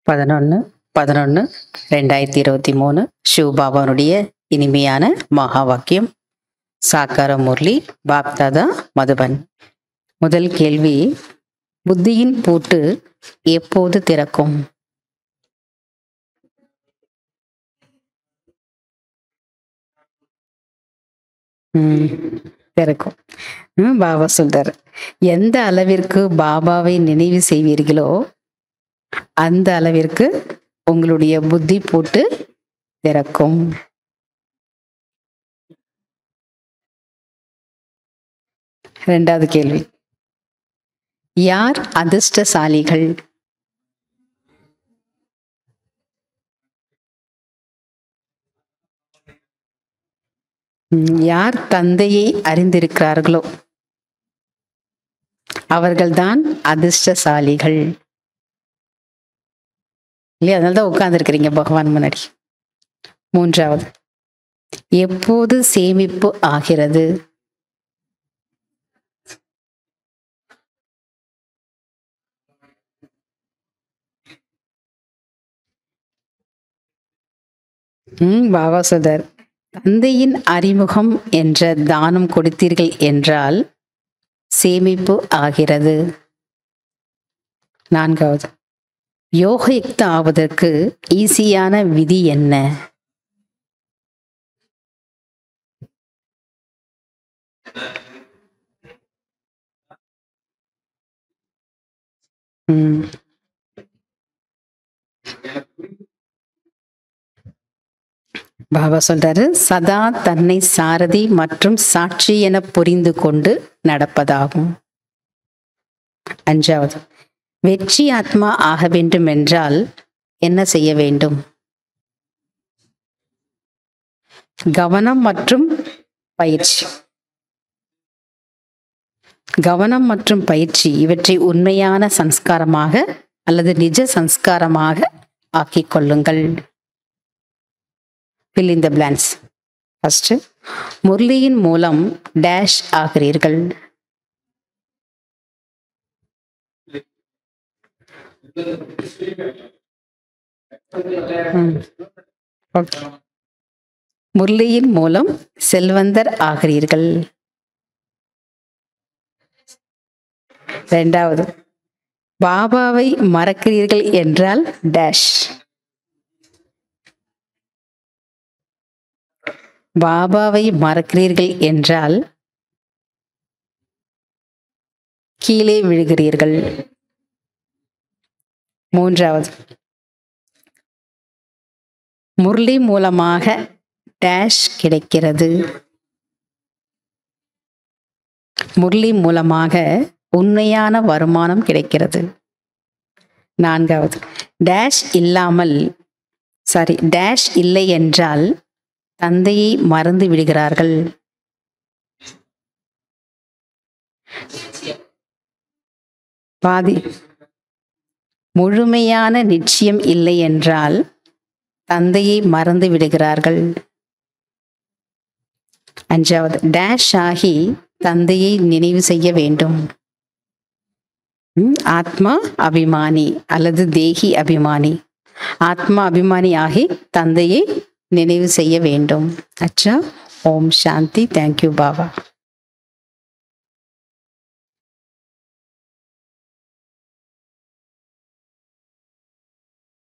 பதினொன்று பதினொன்று ரெண்டாயிரத்தி இருபத்தி மூணு சிவபாபானுடைய இனிமையான மகா வாக்கியம் சாக்கார முரளி பாப்தாதா மதுபன் முதல் கேள்வி புத்தியின் பூட்டு எப்போது திறக்கும் ம், திறக்கும் ம், பாபா சொல்றாரு எந்த அளவிற்கு பாபாவை நினைவு செய்வீர்களோ அந்த அளவிற்கு உங்களுடைய புத்தி போட்டு திறக்கும் ரெண்டாவது கேள்வி யார் அதிர்ஷ்டசாலிகள் ம், யார் தந்தையை அறிந்திருக்கிறார்களோ அவர்கள்தான் அதிர்ஷ்டசாலிகள் இல்லையா அதனால தான் உட்கார்ந்துருக்கிறீங்க பகவான் முன்னாடி மூன்றாவது எப்போது சேமிப்பு ஆகிறது ம் பாபா சொல்றார் தந்தையின் அறிமுகம் என்ற தானம் கொடுத்தீர்கள் என்றால் சேமிப்பு ஆகிறது நான்காவது யோகயுக்த ஆவதற்கு ஈஸியான விதி என்ன ம். பாபா சொல்றாரு சதா தன்னை சாரதி மற்றும் சாட்சி என புரிந்து கொண்டு நடப்பதாகும் அஞ்சாவது வெற்றி ஆத்மா ஆக வேண்டும் என்றால் என்ன செய்ய வேண்டும் கவனம் மற்றும் பயிற்சி கவனம் மற்றும் பயிற்சி இவற்றை உண்மையான சம்ஸ்காரமாக அல்லது நிஜ சம்ஸ்காரமாக ஆக்கிக் கொள்ளுங்கள் fill in the blanks first முரளியின் மூலம் டேஷ் ஆகிறீர்கள் ம். Okay. முரளியின் மூலம் செல்வந்தர் ஆகிறீர்கள் இரண்டாவது பாபாவை மறக்கிறீர்கள் என்றால் டேஷ் பாபாவை மறக்கிறீர்கள் என்றால் கீழே விழுகிறீர்கள் மூன்றாவது முரளி மூலமாக டேஷ் கிடைக்கிறது முரளி மூலமாக உண்மையான வருமானம் கிடைக்கிறது நான்காவது டேஷ் இல்லாமல் சாரி டேஷ் இல்லை என்றால் தந்தையை மறந்து விடுகிறார்கள் பாதி முழுமையான நிச்சயம் இல்லை என்றால் தந்தையை மறந்து விடுகிறார்கள் அஞ்சாவது டேஷ் ஆகி தந்தையை நினைவு செய்ய வேண்டும் ம், ஆத்மா அபிமானி அல்லது தேகி அபிமானி ஆத்மா அபிமானி ஆகி தந்தையை நினைவு செய்ய வேண்டும் அச்சா ஓம் சாந்தி தேங்க்யூ பாபா